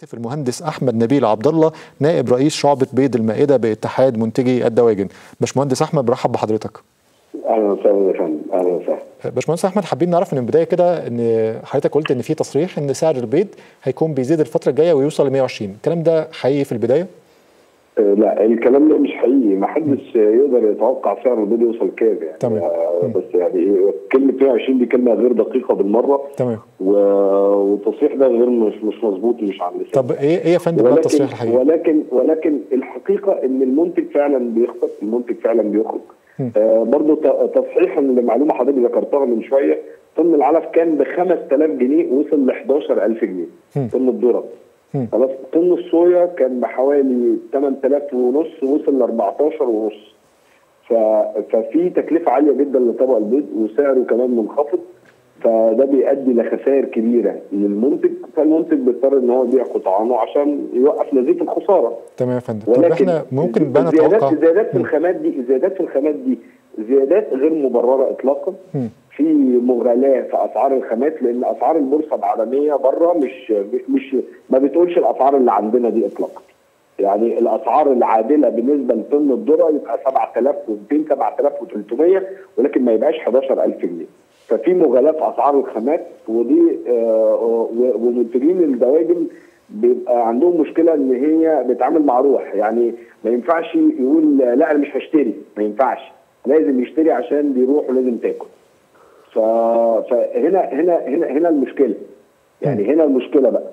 في المهندس احمد نبيل عبد الله نائب رئيس شعبه بيض المائده باتحاد منتجي الدواجن باشمهندس احمد برحب بحضرتك اهلا وسهلا يا فندم اهلا وسهلا باشمهندس احمد حابين نعرف من البدايه كده ان حضرتك قلت ان في تصريح ان سعر البيض هيكون بيزيد الفتره الجايه ويوصل ل 120 الكلام ده حقيقي في البدايه آه لا الكلام ده مش حقيقي ما حدش يقدر يتوقع سعر البيض يوصل كام يعني تمام. آه بس يعني إيه، كلمه 120 دي كلمه غير دقيقه بالمره تمام و... والتصريح ده غير مش مش مظبوط مش على اللسان طب ايه ايه يا فندم بقى ولكن التصريح الحقيقي ولكن ولكن الحقيقه ان المنتج فعلا بيخسر المنتج فعلا بيخرج آه برضه ت- تصحيحا لمعلومه حضرتك ذكرتها من شويه طن العلف كان ب 5000 جنيه وصل ل 11000 جنيه طن الذره مم. خلاص طن الصويا كان بحوالي 8000 ونص وصل ل 14 ونص ف... ففي تكلفه عاليه جدا لطبق البيض وسعره كمان منخفض فده بيؤدي لخسائر كبيره للمنتج فالمنتج بيضطر ان هو يبيع قطعانه عشان يوقف نزيف الخساره تمام يا فندم طب ولكن احنا ممكن بقى الزيادات نتوقع الزيادات في الخامات دي الزيادات في الخامات دي زيادات غير مبرره اطلاقا مم. في مغالاه في اسعار الخامات لان اسعار البورصه العالميه بره مش مش ما بتقولش الاسعار اللي عندنا دي اطلاقا يعني الاسعار العادله بالنسبه لطن الذره يبقى 7200 7300 ولكن ما يبقاش 11000 جنيه ففي مغالاه في اسعار الخامات ودي آه، و- ومنتجين الدواجن بيبقى عندهم مشكله ان هي بتتعامل مع روح يعني ما ينفعش يقول لا انا مش هشتري ما ينفعش لازم يشتري عشان دي روح ولازم تاكل ف... فهنا هنا هنا هنا المشكله يعني هنا المشكله بقى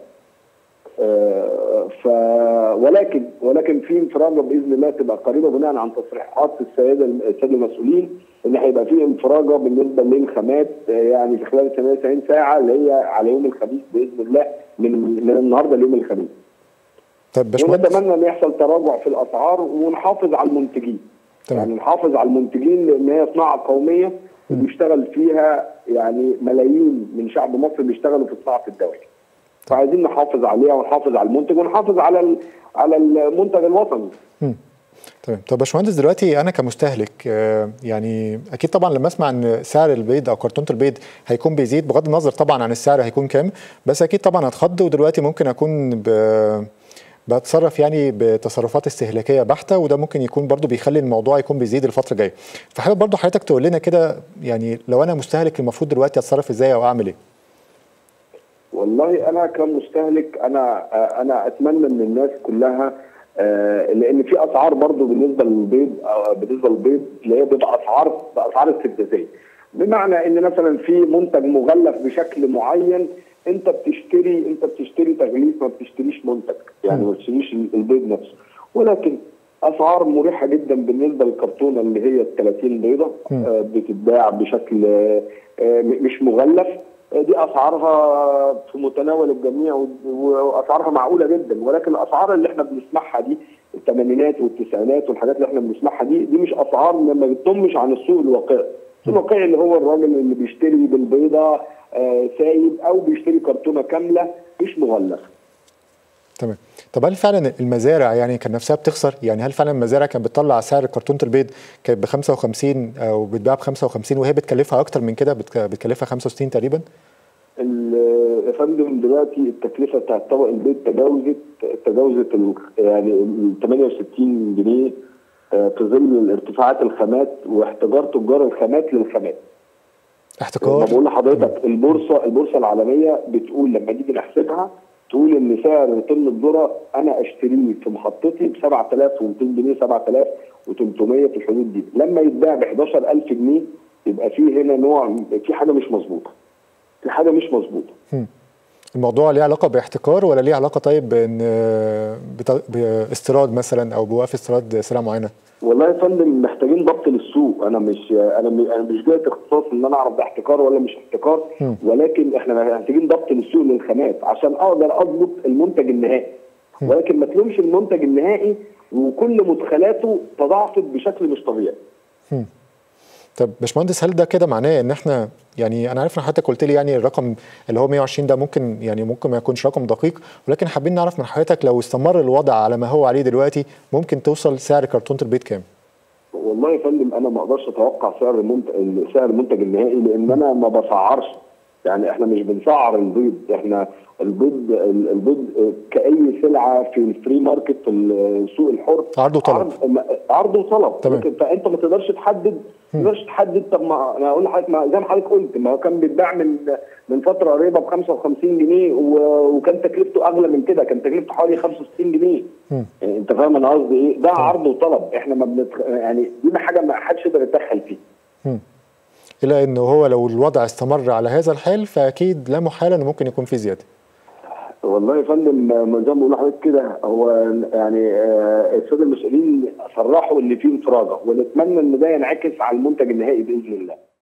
آه، ف ولكن ولكن في انفراجه باذن الله تبقى قريبه بناء عن تصريحات السيده الساده المسؤولين ان هيبقى في انفراجه بالنسبه للخامات آه، يعني في خلال 98 ساعه اللي هي على يوم الخميس باذن الله من من النهارده ليوم الخميس طب باشمهندس ونتمنى ان يحصل تراجع في الاسعار ونحافظ على المنتجين تمام. يعني نحافظ على المنتجين لان هي صناعه قوميه وبيشتغل فيها يعني ملايين من شعب مصر بيشتغلوا في صناعه الدواجن فعايزين نحافظ عليها ونحافظ على المنتج ونحافظ على ال- على المنتج الوطني مم. تمام طب باشمهندس دلوقتي انا كمستهلك آه، يعني اكيد طبعا لما اسمع ان سعر البيض او كرتونه البيض هيكون بيزيد بغض النظر طبعا عن السعر هيكون كام بس اكيد طبعا هتخض ودلوقتي ممكن اكون ب... بتصرف يعني بتصرفات استهلاكيه بحته وده ممكن يكون برضو بيخلي الموضوع يكون بيزيد الفتره الجايه فحابب برضو حضرتك تقول لنا كده يعني لو انا مستهلك المفروض دلوقتي اتصرف ازاي او اعمل ايه والله انا كمستهلك انا انا اتمنى ان الناس كلها آه، لان في اسعار برضو بالنسبه للبيض آه، بالنسبه للبيض اللي هي بتبقى اسعار باسعار استفزازيه بمعنى ان مثلا في منتج مغلف بشكل معين انت بتشتري انت بتشتري تغليف ما بتشتريش منتج يعني ما بتشتريش البيض نفسه ولكن اسعار مريحه جدا بالنسبه للكرتونه اللي هي ال 30 بيضه آه، بتتباع بشكل آه، آه، مش مغلف آه، دي اسعارها في متناول الجميع و- واسعارها معقوله جدا ولكن الاسعار اللي احنا بنسمعها دي الثمانينات والتسعينات والحاجات اللي احنا بنسمعها دي دي مش اسعار ما بتضمش عن السوق الواقعي السوق الواقعي اللي هو الراجل اللي بيشتري بالبيضه آه، سايب او بيشتري كرتونه كامله مش مغلف تمام طب هل فعلا المزارع يعني كان نفسها بتخسر يعني هل فعلا المزارع كانت بتطلع سعر كرتونه البيض كانت ب 55 او بتباع ب 55 وهي بتكلفها اكتر من كده بت- بتكلفها 65 تقريبا ال- يا فندم دلوقتي التكلفه بتاعت طبق البيض تجاوزت تجاوزت ال- يعني ال 68 جنيه آه، في ظل ارتفاعات الخامات واحتجار تجار الخامات للخامات. ما احتكار بقول لحضرتك البورصه البورصه العالميه بتقول لما نيجي نحسبها تقول ان سعر طن الذره انا اشتريه في محطتي ب 7200 جنيه 7300 في الحدود دي لما يتباع ب 11000 جنيه يبقى في هنا نوع في حاجه مش مظبوطه في حاجه مش مظبوطه الموضوع ليه علاقه باحتكار ولا ليه علاقه طيب بان بت- باستيراد مثلا او بوقف استيراد سلعه معينه والله يا فندم محتاجين ضبط للسوق انا مش انا م- انا مش جاي اختصاص ان انا اعرف ده احتكار ولا مش احتكار مم. ولكن احنا محتاجين ضبط للسوق للخامات عشان اقدر اضبط المنتج النهائي ولكن ما تلومش المنتج النهائي وكل مدخلاته تضاعفت بشكل مش طبيعي طب باشمهندس هل ده كده معناه ان احنا يعني انا عارف ان حضرتك قلت لي يعني الرقم اللي هو 120 ده ممكن يعني ممكن ما يكونش رقم دقيق ولكن حابين نعرف من حضرتك لو استمر الوضع على ما هو عليه دلوقتي ممكن توصل سعر كرتونه البيض كام؟ والله يا فندم انا ما اقدرش اتوقع سعر المنتج سعر المنتج النهائي لان انا ما بسعرش يعني احنا مش بنسعر البيض احنا البيض البيض كاي سلعه في الفري ماركت في السوق الحر عرض وطلب. عرض, عرض وطلب تمام. لكن فانت ما تقدرش تحدد ما تقدرش تحدد طب ما انا اقول لحضرتك ما- زي ما حضرتك قلت ما هو كان بيتباع من من فتره قريبه ب 55 جنيه و- وكان تكلفته اغلى من كده كان تكلفته حوالي 65 جنيه مم. يعني انت فاهم انا قصدي ايه ده عرض وطلب احنا ما بنت... يعني دي حاجه ما حدش يقدر يتدخل فيها مم. الا انه هو لو الوضع استمر على هذا الحال فاكيد لا محاله انه ممكن يكون في زياده والله يا فندم آه، زي ما بقول لحضرتك كده هو يعني آه، الساده المسؤولين صرحوا ان في انفراجه ونتمنى ان ده ينعكس على المنتج النهائي باذن الله